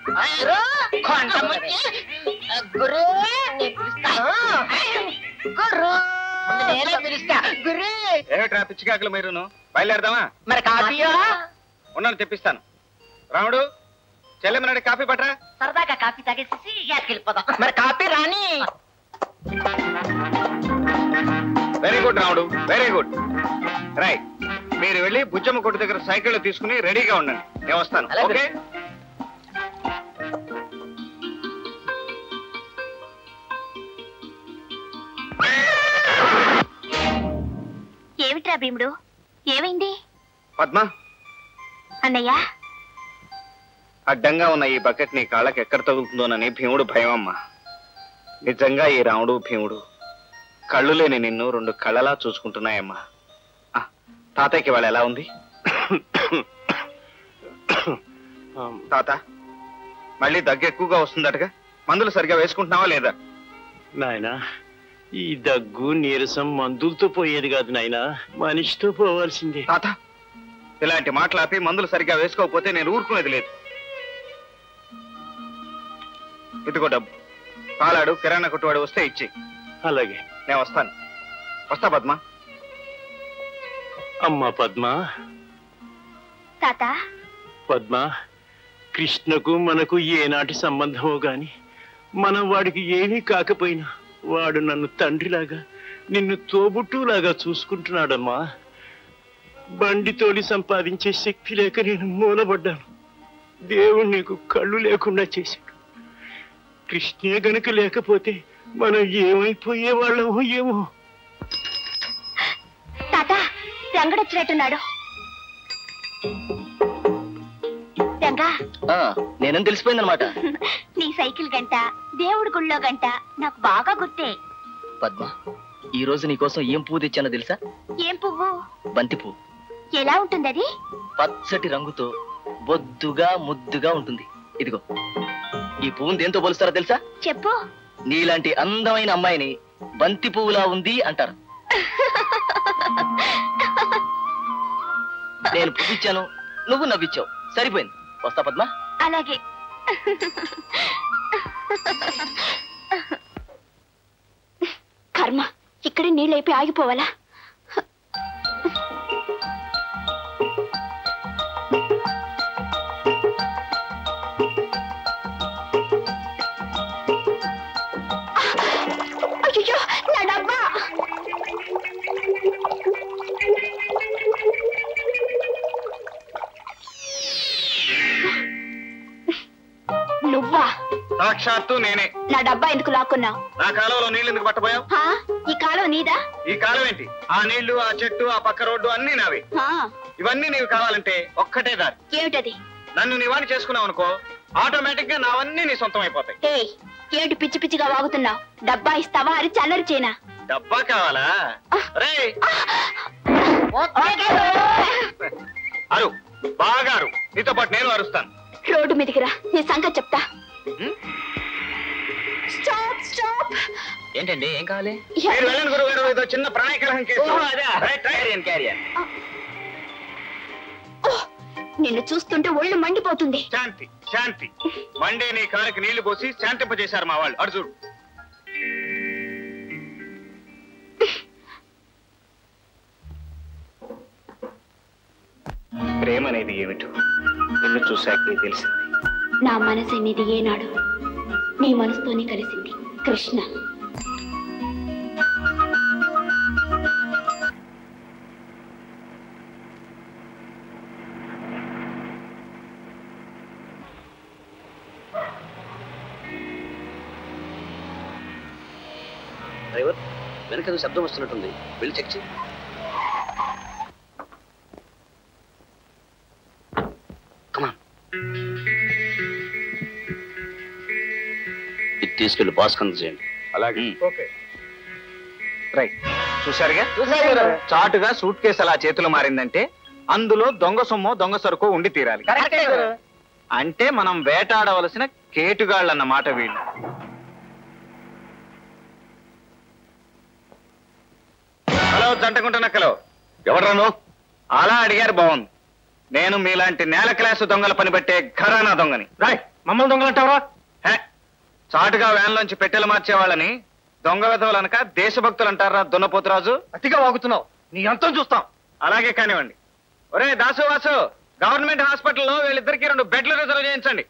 కొండ ముచ్చి గురు నేను పిలుస్తా గురు ముందు నేనే పిలుస్తా గురు ఏమిట్రా పిచ్చికాకులు మీరును బయలుదేరదామా మరి కాఫీయో ఉన్నాను తెప్పిస్తాను రాముడు చెల్లెమ్మనాడి కాఫీ పట్రా సరదాగా కాఫీ తాగేసేసి గ్యాస్కి వెళ్ళిపోదాం మరి కాఫీ రాని very good Ramudu very good right మీరు వెళ్ళి బుజ్జమ్మ కొట్టు దగ్గర సైకిల్ తీసుకుని రెడీగా ఉండండి నేను వస్తాను అలాగే. ఓకే ఏమిట్రా భీముడు ఏమైంది పద్మ అన్నయ్య అడ్డంగా ఉన్న ఈ బకెట్ నీ కాళ్ళకి ఎక్కడ తగులుతుందోనని భీముడు భయం అమ్మా నిజంగా ఈ రాముడు భీముడు కళ్ళు లేని నిన్ను రెండు కళ్ళలా చూసుకుంటున్నాయమ్మా ఆ, తాతయ్యకి వాళ్ళు ఎలా ఉంది తాత మళ్ళీ దగ్గు ఎక్కువగా వస్తుందటగా మందులు సరిగా వేసుకుంటున్నావా లేదా నాయనా ఈ దగ్గు నీరసం మందులతో పోయేది కాదు నాయనా మనిషితో పోవాల్సిందే తాత ఇలాంటి మాటలు ఆపి మందులు సరిగా వేసుకోకపోతే నేను ఊరుకునేది లేదు ఇదిగో డబ్బు పాలాడు కిరాణా కొట్టువాడు వస్తే ఇచ్చి అలాగే నేను వస్తాను వస్తా పద్మ అమ్మా పద్మ తాత పద్మ కృష్ణకు మనకు ఏనాటి సంబంధమో గాని మనం వాడికి ఏమీ కాకపోయినా వాడు నన్ను తండ్రిలాగా నిన్ను తోబుట్టులాగా చూసుకుంటున్నాడమ్మా బండి తోలి సంపాదించే శక్తి లేక నేను మూలపడ్డాను దేవుడు నీకు కళ్ళు లేకుండా చేశాడు కృష్ణే గనుక లేకపోతే మనం ఏమైపోయే వాళ్ళమో ఏమో తాత రంగడొచ్చినట్టున్నాడు రంగా నేనని తెలిసిపోయిందనమాట నీ సైకిల్ గంట దేవుడి గుళ్ళో గంట నాకు బాగా గుర్తే పద్మ ఈ రోజు నీకోసం ఏం పువ్వు తెచ్చానో తెలుసా ఏం పువ్వు బంతి పువ్వు ఎలా ఉంటుంది అది పచ్చటి రంగుతో బొద్దుగా ముద్దుగా ఉంటుంది ఇదిగో ఈ పువ్వుని దేంతో పోలుస్తారో తెలుసా చెప్పు నీలాంటి అందమైన అమ్మాయిని బంతి పువ్వులా ఉంది అంటారు నేను పువ్విచ్చాను నువ్వు నవ్విచ్చావు సరిపోయింది వస్తా పద్మ అలాగే కర్మ ఇక్కడే నీళ్ళైపోయి ఆగిపోవాలా అయ్యో నా డబ్బా నువ్వా సాక్షాత్తు నేనే నా డబ్బా ఎందుకు లాక్కున్నావు నా కాలంలో నీళ్ళు ఎందుకు పట్టబోయావు హా? ఈ కాలం నీదా ఈ కాలం ఏంటి ఆ నీళ్లు ఆ చెట్టు ఆ పక్క రోడ్డు అన్ని నావి హా, ఇవన్నీ నీవు కావాలంటే ఒక్కటే దారి ఏమిటది నన్ను నీవాణి చేసుకున్నావు అనుకో ఆటోమేటిక్ గా నావన్నీ నీ సొంతం అయిపోతాయి ఏయ్ ఏమిటి పిచ్చి పిచ్చిగా వాగుతున్నావు డబ్బా ఇస్తావా అరి చల్లరి చేనా డబ్బా కావాలా రే అరు బాగా అరు నీతో పాటు నేను అరుస్తాను రోడ్డు మీదకి రా నీ సంగతి చెప్తా స్టాప్ స్టాప్ ఏంటండి ఏం కావాలి మీరు వెళ్ళండి గురువు గారు ఏదో చిన్న ప్రాణికలహం కేసు రైట్, రైట్. నిన్ను చూస్తుంటే ఒళ్ళు మండిపోతుంది శాంతి శాంతి మండే నీ కారుకి నీళ్లు పోసి శాంతింపజేశారు మా వాళ్ళు అర్జుడు ప్రేమ అనేది ఏమిటో నిన్ను చూశాకే తెలిసింది నా మనసు అనేది ఏనాడు నీ మనసుతోనే కలిసింది కృష్ణ డ్రైవర్ వెనక ఏదో శబ్దం వస్తున్నట్టుంది వెళ్ళి చెక్ చేయి ఇది తీసుకెళ్ళి బాస్ కంద చేయండి అలాగే మ్. ఓకే రైట్ చూశారుగా చాటుగా సూట్ కేసు అలా చేతులు మారిందంటే అందులో దొంగ సొమ్మో దొంగ సరుకో ఉండి తీరాలి అంటే మనం వేటాడవలసిన కేటుగాళ్ళన్నమాట వీళ్ళు హలో జంటకుంటున్నక్కలో ఎవడ్రాను అలా అడిగారు బాగుంది నేను మీలాంటి నేల క్లాసు దొంగల పని పెట్టే ఘరానా దొంగని రాయ్ మమ్మల్ని దొంగలంటావరా హే, చాటుగా వ్యాన్లోంచి పెట్టెలు మార్చేవాళ్ళని దొంగ విధవులు అనక దేశభక్తులు అంటారా దున్నపోతురాజు అతిగా వాగుతున్నావు నీ అంతం చూస్తాం అలాగే కానివ్వండి ఒరే దాసు వాసు గవర్నమెంట్ హాస్పిటల్లో వీళ్ళిద్దరికి రెండు బెడ్లు రిజర్వ్ చేయించండి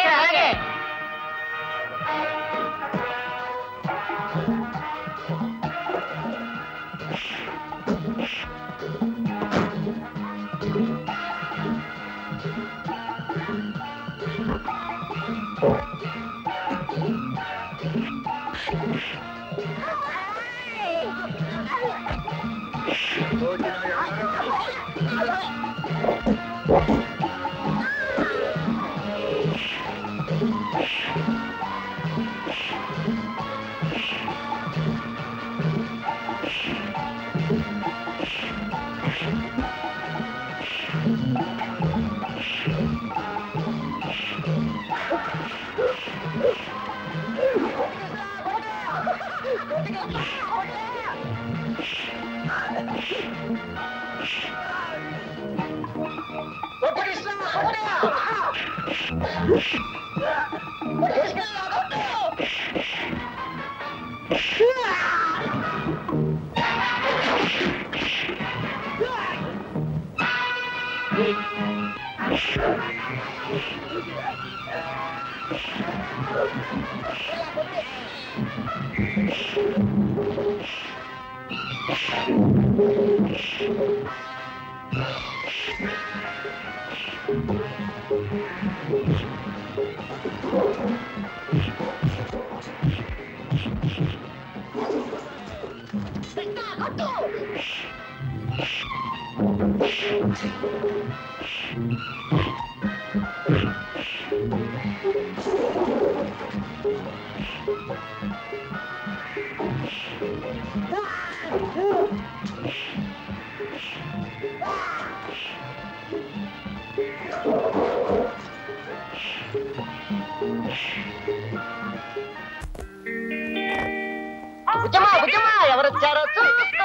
బుజ్జమ్మా బుజ్జమ్మా ఎవరొచ్చారో చూసుకో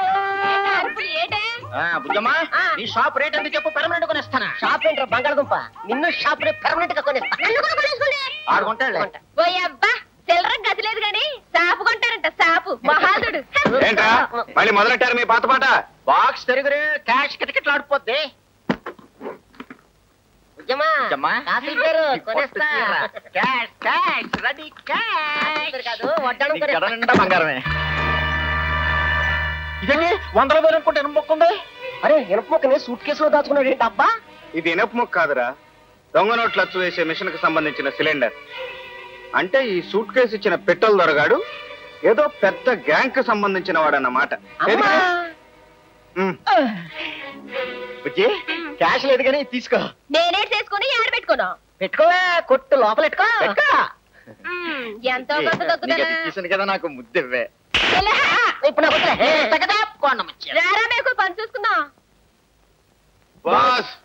బుజ్జమ్మా ఆ. ఈ షాప్ రేట్ ఎంత చెప్పు పెర్మనెంట్ కొనేస్తానా షాప్ ఏంట్రా బంగాళదుంప నిన్ను షాప్ రేపు పర్మనెంట్ గా కొనేస్తా ఆరు కొంటాడులే ఓయబ్బా చిల్లర గతిలేదు గాని సాపు కొంటారంట సాపు మహాదుడు ఏంట్రా మళ్ళీ మొదలెట్టారు మీ పాత పాట బాక్స్ తిరుగురు క్యాష్ కిటకిట్లు ఆడిపోద్ది బుజ్జమ్మా బుజ్జమ్మా. కాఫీ పేరు ఈ పొట్టు కొనేస్తా చీర. క్యాష్ క్యాష్ రెడీ కాఫీ పేరు కాదు వడ్డాణం నీ గడ కొనేస్తా నిండా బంగారమే ఇదండి వందల వేలు అనుకుంటే ఎనుము మొక్క ఉంది అరే ఇనుప మొక్కని సూట్ కేసులో దాచుకున్నాడు ఏంటి అబ్బా ఇది ఇనప మొక్క కాదురా దొంగ నోట్లు అచ్చు వేసే మిషన్ కి సంబంధించిన సిలిండర్ అంటే ఈ సూట్ కేసు ఇచ్చిన పెట్రోల్ దొరగాడు ఏదో పెద్ద గ్యాంగ్ కి సంబంధించిన వాడన్నమాట అమ్మా ఉమ్. బుజ్జి క్యాష్ లేదు కానీ తీసుకో నేనే చేసుకుని ఆడ పెట్టుకున్నా పెట్టుకోవే కొట్టు లోపల పెట్టుకో పెట్టుకో. ఎంతో కొంత నీకు దొక్కుతానా అది తీసాను కదా నాకు ముద్దివ్వే ఇలా. ఇప్పుడు నాకు వద్దులే. తగదా కొండం వచ్చారు. రారా మేకు పని చూసుకుందాం బాస్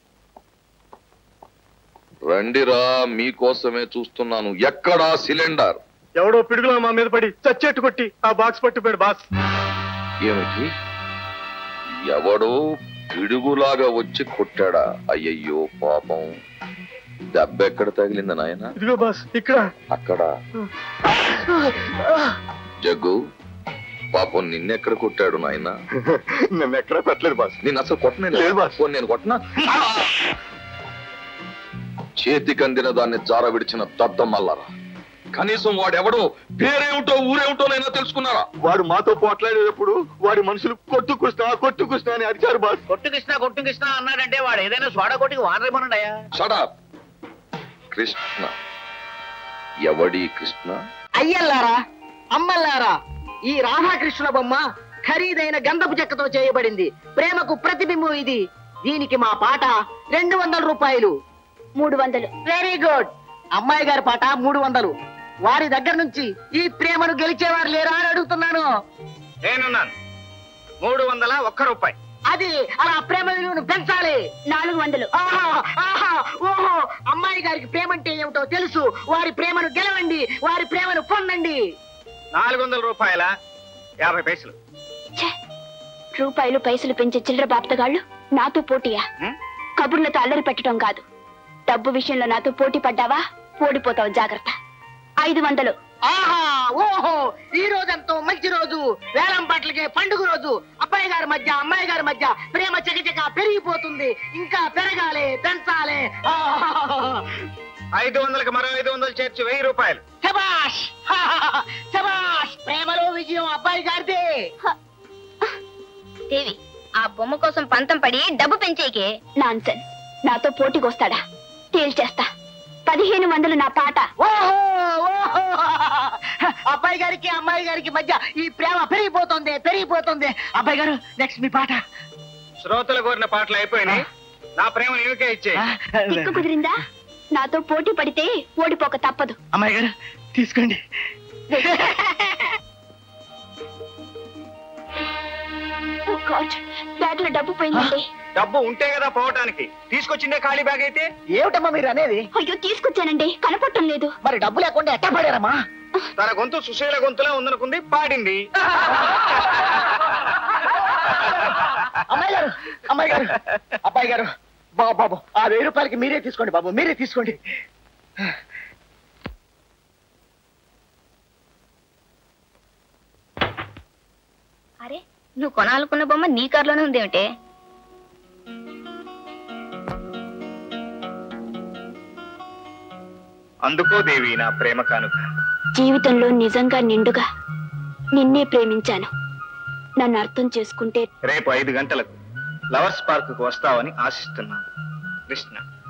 రండిరా మీకోసమే చూస్తున్నాను ఎక్కడా సిలిండర్ ఎవడో పిడుగులో మా మీద పడి చచ్చేట్టు కొట్టి ఆ బాక్స్ పట్టుపోయాడు బాస్ ఏమిటి ఎవడో పిడుగులాగా వచ్చి కొట్టాడా అయ్యయ్యో పాపం దెబ్బ ఎక్కడ తగిలింది నాయన ఇదిగో బాస్ ఇక్కడ అక్కడ జగ్గు పాపం నిన్నెక్కడ కొట్టాడు నాయన నన్ను ఎక్కడ పెట్టలేదు బాస్ నేను అసలు కొట్టనే లేదు బాస్. పోనీ నేను కొట్టనా చేతికి అందిన దాన్ని జార విడిచిన దద్దమల్లరా కనీసం వాడెవడో పేరేమిటో ఊరేమిటోనైనా తెలుసుకున్నారా వాడు మాతో పోట్లాడేటప్పుడు వాడి మనుషులు కొట్టు కృష్ణ కొట్టు కృష్ణ అని అరిచారు బాస్ కొట్టు కృష్ణ కొట్టు కృష్ణ అన్నాడంటే వాడు ఏదైనా సోడా కొట్టికి వానరేమోనండయా షడప్ కృష్ణ ఎవడి కృష్ణ అయ్యల్లారా అమ్మల్లారా ఈ రాధాకృష్ణుల బొమ్మ ఖరీదైన గంధపు చెక్కతో చేయబడింది ప్రేమకు ప్రతిబింబం ఇది దీనికి మా పాట రెండు వందల రూపాయలు మూడు వందలు వెరీ గుడ్ అమ్మాయి గారి పాట మూడు వందలు వారి దగ్గర నుంచి ఈ ప్రేమను గెలిచేవారు లేరా అని అడుగుతున్నాను నేనున్నాను మూడు వందల ఒక్క రూపాయి అది అలా ప్రేమ విలువను పెంచాలి నాలుగు వందలు ఆహా ఆహా ఓహో అమ్మాయి గారికి ప్రేమ అంటే ఏమిటో తెలుసు వారి ప్రేమను గెలవండి వారి ప్రేమను పొందండి నాలుగు వందల రూపాయల యాభై పైసలు ఛే! రూపాయలు పైసలు పెంచే చిల్లర బాప్తగాళ్ళు నాతో పోటీయా హ్మ్? కబుర్లతో అల్లరి పెట్టడం కాదు డబ్బు విషయంలో నాతో పోటీ పడ్డావా ఓడిపోతావు జాగ్రత్త ఐదు వందలు ఆహా ఓహో ఈ రోజంతో మంచి రోజు వేలం పాటలకి పండుగ రోజు అబ్బాయి గారి మధ్య అమ్మాయి గారి మధ్య ప్రేమ చకచక పెరిగిపోతుంది ఇంకా పెరగాలి పెంచాలి ఆహా. ఐదు వందలకి మరో ఐదు వందలు చేర్చి వెయ్యి రూపాయలు శబాష్ హాహాహా. శబాష్ ప్రేమలో విజయం అబ్బాయి గారిదే దేవి ఆ బొమ్మ కోసం పంతం పడి డబ్బు పెంచేకే నాన్సెన్స్ నాతో పోటీకొస్తాడా తేల్చేస్తా పదిహేను వందలు నా పాట ఓహో ఓహో అబ్బాయి గారికి అమ్మాయి గారికి మధ్య ఈ ప్రేమ పెరిగిపోతుంది పెరిగిపోతుంది అబ్బాయి గారు నెక్స్ట్ మీ పాట శ్రోతలు కోరిన పాటలు అయిపోయినాయి నా ప్రేమ నీకే ఇచ్చే తిక్కు కుదిరిందా నాతో పోటీ పడితే ఓడిపోక తప్పదు అమ్మాయి గారు తీసుకోండి బ్యాగ్ లో డబ్బు పోయిందండి డబ్బు ఉంటే కదా పోవటానికి తీసుకొచ్చిందే ఖాళీ బ్యాగ్ అయితే ఏమిటమ్మా మీరు అనేది అయ్యో తీసుకొచ్చానండి కనపడటం లేదు మరి డబ్బు లేకుండా ఎట్ట పడారమ్మా తన గొంతు సుశీల గొంతులా ఉందనుకుంది పాడింది అమ్మాయి గారు అమ్మాయి గారు అబ్బాయి గారు బాబు బాబు ఆ వెయ్యి రూపాయలకి మీరే తీసుకోండి బాబు మీరే తీసుకోండి అరే నువ్వు కొనాలనుకున్న బొమ్మ నీ కారులోనే ఉందేమిటే అందుకో దేవి నా ప్రేమ కానుక జీవితంలో నిజంగా నిండుగా నిన్నే ప్రేమించాను నన్ను అర్థం చేసుకుంటే రేపు ఐదు గంటలకు లవర్స్ పార్క్ కు వస్తావని ఆశిస్తున్నాను కృష్ణ